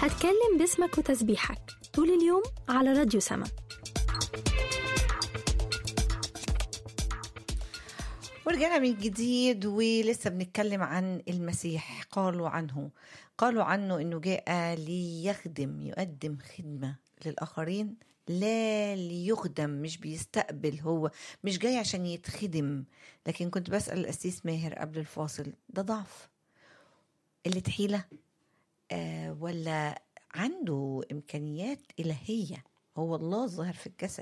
هتكلم باسمك وتسبيحك طول اليوم على راديو سما ورجعنا من جديد ولسه بنتكلم عن المسيح قالوا عنه قالوا عنه انه جاء ليخدم يقدم خدمه للاخرين لا ليخدم مش بيستقبل هو مش جاي عشان يتخدم لكن كنت بسال القسيس ماهر قبل الفاصل ده ضعف قله حيله آه ولا عنده امكانيات الهيه هو الله الظاهر في الجسد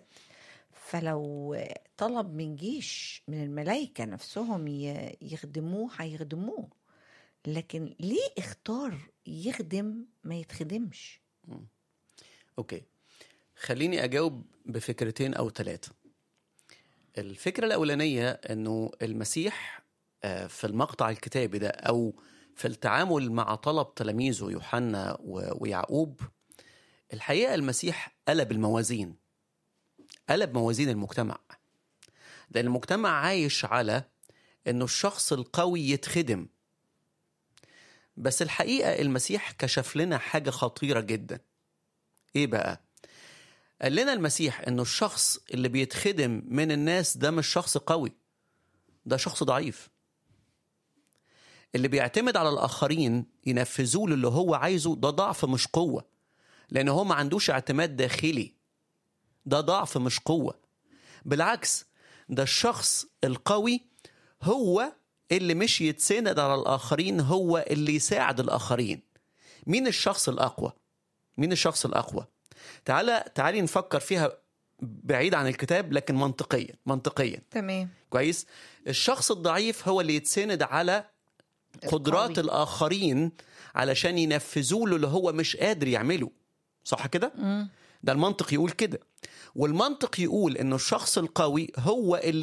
فلو طلب من جيش من الملائكة نفسهم ي- يخدموه هيخدموه لكن ليه اختار يخدم ما يتخدمش اوكي خليني اجاوب بفكرتين او ثلاثه الفكره الاولانيه انه المسيح آه، في المقطع الكتابي ده او في التعامل مع طلب تلاميذه يوحنا و- ويعقوب الحقيقه المسيح قلب الموازين قلب موازين المجتمع لان المجتمع عايش على انه الشخص القوي يتخدم بس الحقيقه المسيح كشف لنا حاجه خطيره جدا ايه بقى قال لنا المسيح انه الشخص اللي بيتخدم من الناس ده مش شخص قوي ده شخص ضعيف اللي بيعتمد على الاخرين ينفذوا له اللي هو عايزه ده ضعف مش قوه لان هو ما عندوش اعتماد داخلي ده ضعف مش قوه بالعكس ده الشخص القوي هو اللي مش يتسند على الاخرين هو اللي يساعد الاخرين مين الشخص الاقوى مين الشخص الاقوى تعالى تعالي نفكر فيها بعيد عن الكتاب لكن منطقيا منطقيا تمام كويس الشخص الضعيف هو اللي يتسند على قدرات القوي. الاخرين علشان ينفذوا له اللي هو مش قادر يعمله صح كده ده المنطق يقول كده والمنطق يقول انه الشخص القوي هو اللي